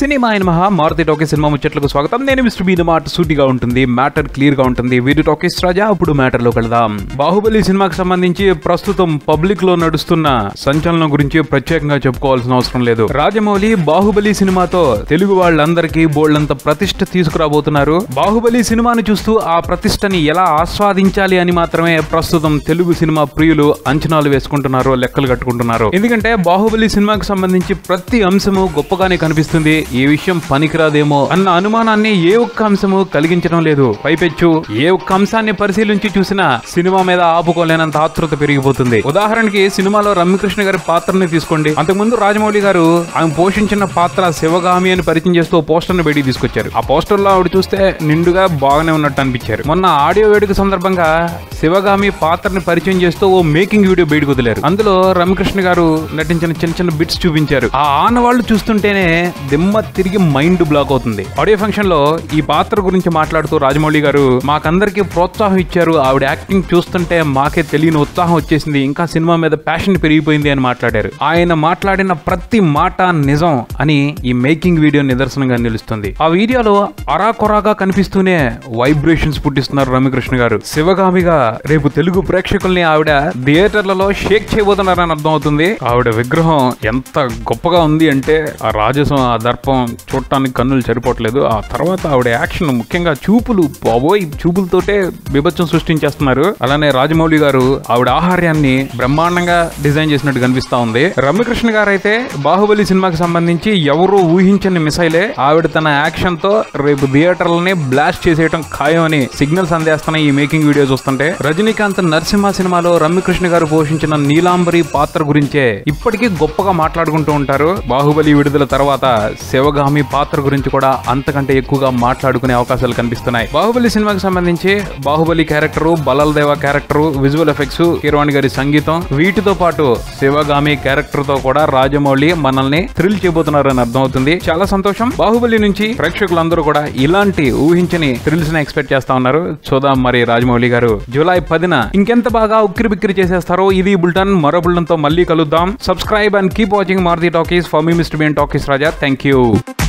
cinema అయిన మహా Maruti talkies cinema ముచ్చట్లకు స్వాగతం నేను మిస్టర్ బీన్ మాట సూటిగా ఉంటుంది మ్యాటర్ క్లియర్ గా ఉంటుంది వీడి టాకీస్ రాజా అప్పుడు మ్యాటర్ లోకి వెళదాం బాహుబలి సినిమాకి సంబంధించి ప్రస్తుతం పబ్లిక్ లో నడుస్తున్న సంచలనం గురించి ప్రత్యేకంగా చెప్పుకోవాల్సిన అవసరం లేదు రాజమౌళి బాహుబలి సినిమాతో తెలుగు వాళ్ళందరికీ బోల్డంత ప్రతిష్ట తీసుకురాబోతున్నారు బాహుబలి సినిమాను చూస్తూ ఆ ప్రతిష్టని ఎలా ఆస్వాదించాలి అని మాత్రమే ప్రస్తుతం తెలుగు సినిమా ప్రియులు అంచనాలు వేసుకుంటున్నారు లెక్కలు కట్టుకుంటున్నారు ఎందుకంటే బాహుబలి సినిమాకి సంబంధించి ప్రతి అంశము గొప్పగానే కనిపిస్తుంది ఈ విషయం పనికిరాదేమో అన్న అనుమానాన్ని ఏ ఒక్క అంశము కలిగించడం లేదు పైపెచ్చు ఏ ఒక్క అంశాన్ని పరిశీలించి చూసినా సినిమా మీద ఆపుకోలేనంత ఆతృత పెరిగిపోతుంది ఉదాహరణకి సినిమాలో రమ్యకృష్ణ గారి పాత్రని తీసుకోండి అంతకుముందు రాజమౌళి గారు ఆమె పోషించిన పాత్ర శివగామి అని పరిచయం చేస్తూ పోస్టర్ ని బయటికి తీసుకొచ్చారు ఆ పోస్టర్ లో ఆవిడ చూస్తే నిండుగా బాగానే ఉన్నట్టు అనిపించారు మొన్న ఆడియో వేడుక సందర్భంగా శివగామి పాత్రని పరిచయం చేస్తూ ఓ మేకింగ్ వీడియో బయటకు వదిలారు అందులో రమకృష్ణ గారు నటించిన చిన్న చిన్న బిట్స్ చూపించారు ఆ ఆనవాళ్లు చూస్తుంటేనే దిమ్మ తిరిగి మైండ్ బ్లాక్ అవుతుంది ఆడియో ఫంక్షన్ లో ఈ పాత్ర గురించి మాట్లాడుతూ రాజమౌళి గారు మాకందరికి ప్రోత్సాహం ఇచ్చారు ఆవిడ యాక్టింగ్ చూస్తుంటే మాకే తెలియని ఉత్సాహం వచ్చేసింది ఇంకా సినిమా మీద ప్యాషన్ పెరిగిపోయింది అని మాట్లాడారు ఆయన మాట్లాడిన ప్రతి మాట నిజం అని ఈ మేకింగ్ వీడియో నిదర్శనంగా నిలుస్తుంది ఆ వీడియోలో అరాకొరాగా కనిపిస్తూనే వైబ్రేషన్స్ పుట్టిస్తున్నారు రమ్యకృష్ణ గారు శివగామిగా రేపు తెలుగు ప్రేక్షకుల్ని ఆవిడ థియేటర్లలో షేక్ చేయబోతున్నారని అర్థం అవుతుంది ఆవిడ విగ్రహం ఎంత గొప్పగా ఉంది అంటే ఆ రాజసం ఆ దర్పం చూడటానికి కన్నులు సరిపోవట్లేదు ఆ తర్వాత ఆవిడ యాక్షన్ ముఖ్యంగా చూపులు బాబోయ్ చూపులతోటే విభత్సం సృష్టించేస్తున్నారు అలానే రాజమౌళి గారు ఆవిడ ఆహార్యాన్ని బ్రహ్మాండంగా డిజైన్ చేసినట్టు కనిపిస్తా ఉంది రమ్యకృష్ణ గారు అయితే బాహుబలి సినిమాకి సంబంధించి ఎవరు ఊహించని మిసైలే ఆవిడ తన యాక్షన్ తో రేపు థియేటర్లని బ్లాస్ట్ చేసేయటం ఖాయం అని సిగ్నల్స్ అందేస్తున్న ఈ మేకింగ్ వీడియో చూస్తుంటే రజనీకాంత్ నరసింహ సినిమాలో రమ్యకృష్ణ గారు పోషించిన నీలాంబరి పాత్ర గురించే ఇప్పటికీ గొప్పగా మాట్లాడుకుంటూ ఉంటారు బాహుబలి విడుదల తర్వాత శివగామి పాత్ర గురించి కూడా అంతకంటే ఎక్కువగా మాట్లాడుకునే అవకాశాలు కనిపిస్తున్నాయి బాహుబలి సినిమాకి సంబంధించి బాహుబలి క్యారెక్టర్ బలల్ దేవ క్యారెక్టర్ విజువల్ ఎఫెక్ట్స్ కీరవాణి గారి సంగీతం వీటితో పాటు శివగామి క్యారెక్టర్ తో కూడా రాజమౌళి మనల్ని థ్రిల్ చేయబోతున్నారని అర్థమవుతుంది చాలా సంతోషం బాహుబలి నుంచి ప్రేక్షకులందరూ కూడా ఇలాంటి ఊహించని థ్రిల్స్ ని ఎక్స్పెక్ట్ చేస్తా ఉన్నారు చూద్దాం మరి రాజమౌళి గారు జూలై పదిన ఇంకెంత బాగా ఉక్కిరి బిక్కిరి చేసేస్తారో ఇది బుల్టన్ మరో బుల్టన్ తో మళ్ళీ కలుద్దాం subscribe and keep watching Maruthi talkies for me mister BN talkies Raja thank you